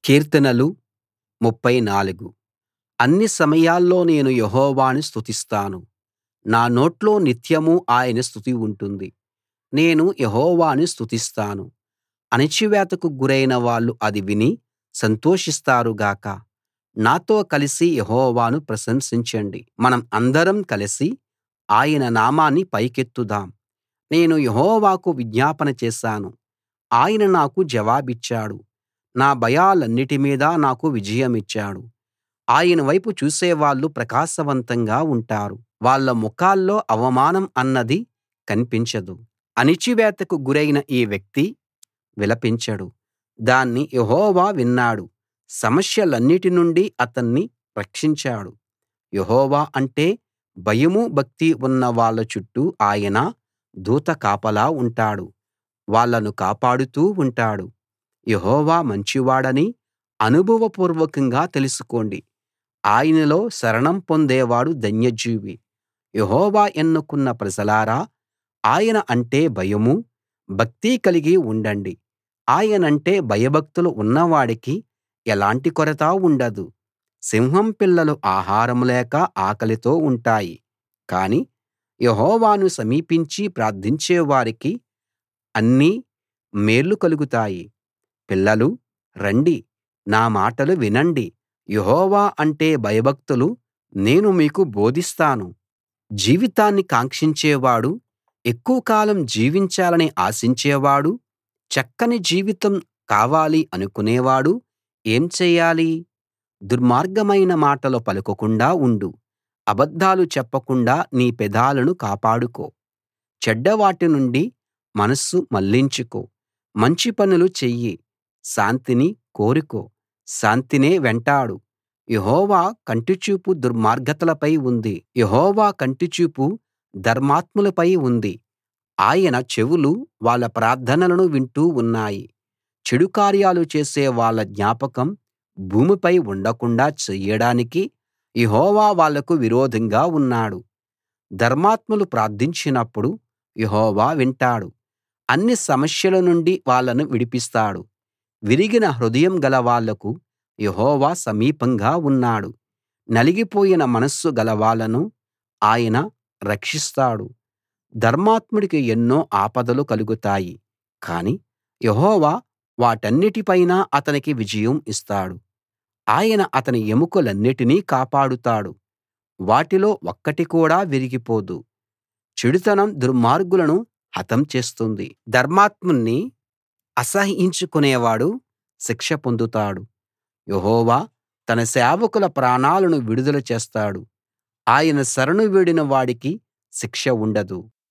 కీర్తనలు 34 అన్ని సమయాల్లో నేను యెహోవాను స్తుతిస్తాను నా నోట్లో నిత్యం ఆయన స్తుతి ఉంటుంది నేను యెహోవాను స్తుతిస్తాను అణచివేతకు గురైన వాళ్ళు అది విని సంతోషిస్తారు గాక నాతో కలిసి యెహోవాను ప్రశంసించండి మనం అందరం కలిసి ఆయన నామాన్ని పైకెత్తుదాం నేను యెహోవాకు విజ్ఞాపన చేశాను ఆయన నాకు జవాబిచ్చాడు నా భయాలన్నిటి మీదా నాకు విజయమిచ్చాడు ఆయన వైపు చూసేవాళ్ళు ప్రకాశవంతంగా ఉంటారు వాళ్ళ ముఖాల్లో అవమానం అన్నది కన్పించదు అణిచివేతకు గురైన ఈ వ్యక్తి విలపించడు దాన్ని యెహోవా విన్నాడు సమస్యలన్నిటి నుండి అతన్ని రక్షించాడు యెహోవా అంటే భయం భక్తి ఉన్న వాళ్ళ చుట్టూ ఆయన దూత కాపలా ఉంటాడు వాళ్ళను కాపాడుతూ ఉంటాడు యెహోవా మంచివాడని అనుభవపూర్వకంగా తెలుసుకోండి ఆయనలో శరణం పొందేవాడు ధన్యజీవి యెహోవా ఎన్నుకున్న ప్రజలారా ఆయన అంటే భయమూ భక్తి కలిగి ఉండండి ఆయనంటే భయభక్తులు ఉన్నవాడికి ఎలాంటి కొరతా ఉండదు సింహం పిల్లలు ఆహారం లేక ఆకలితో ఉంటాయి కానీ యెహోవాను సమీపించి ప్రార్థించే వారికి అన్నీ మేళ్ళు కలుగుతాయి పిల్లలూ రండి నా మాటలు వినండి యెహోవా అంటే భయభక్తులు నేను మీకు బోధిస్తాను జీవితాన్ని కాంక్షించేవాడు ఎక్కువ కాలం జీవించాలని ఆశించేవాడు చక్కని జీవితం కావాలి అనుకునేవాడు ఏం చేయాలి దుర్మార్గమైన మాటలు పలకకుండా ఉండు అబద్ధాలు చెప్పకుండా నీ పెదాలను కాపాడుకో చెడ్డవాటి నుండి మనస్సు మళ్లించుకో మంచి పనులు చెయ్యి శాంతిని కోరుకో శాంతినే వెంటాడు యెహోవా కంటిచూపు దుర్మార్గతలపై ఉంది యెహోవా కంటిచూపు ధర్మాత్ములపై ఉంది ఆయన చెవులు వాళ్ళ ప్రార్థనలను వింటూ ఉన్నాయి చెడు కార్యాలు చేసే వాళ్ళ జ్ఞాపకం భూమిపై ఉండకుండాా చెయ్యడానికి యెహోవా వాళ్లకు విరోధంగా ఉన్నాడు ధర్మాత్ములు ప్రార్థించినప్పుడు యెహోవా వింటాడు అన్ని సమస్యల నుండి వాళ్ళను విడిపిస్తాడు విరిగిన హృదయం గలవాళ్లకు యెహోవా సమీపంగా ఉన్నాడు నలిగిపోయిన మనస్సు గలవాళ్ళను ఆయన రక్షిస్తాడు ధర్మాత్ముడికి ఎన్నో ఆపదలు కలుగుతాయి కానీ యెహోవా వాటన్నిటి పైనా అతనికి విజయం ఇస్తాడు ఆయన అతని ఎముకలన్నిటినీ కాపాడుతాడు వాటిలో ఒక్కటి కూడా విరిగిపోదు చెడుతనం దుర్మార్గులను హతం చేస్తుంది ధర్మాత్ముణ్ణి అసహ్యించుకునేవాడు శిక్ష పొందుతాడు యెహోవా తన సేవకుల ప్రాణాలను విడుదల చేస్తాడు ఆయన శరణు వేడిన వాడికి శిక్ష ఉండదు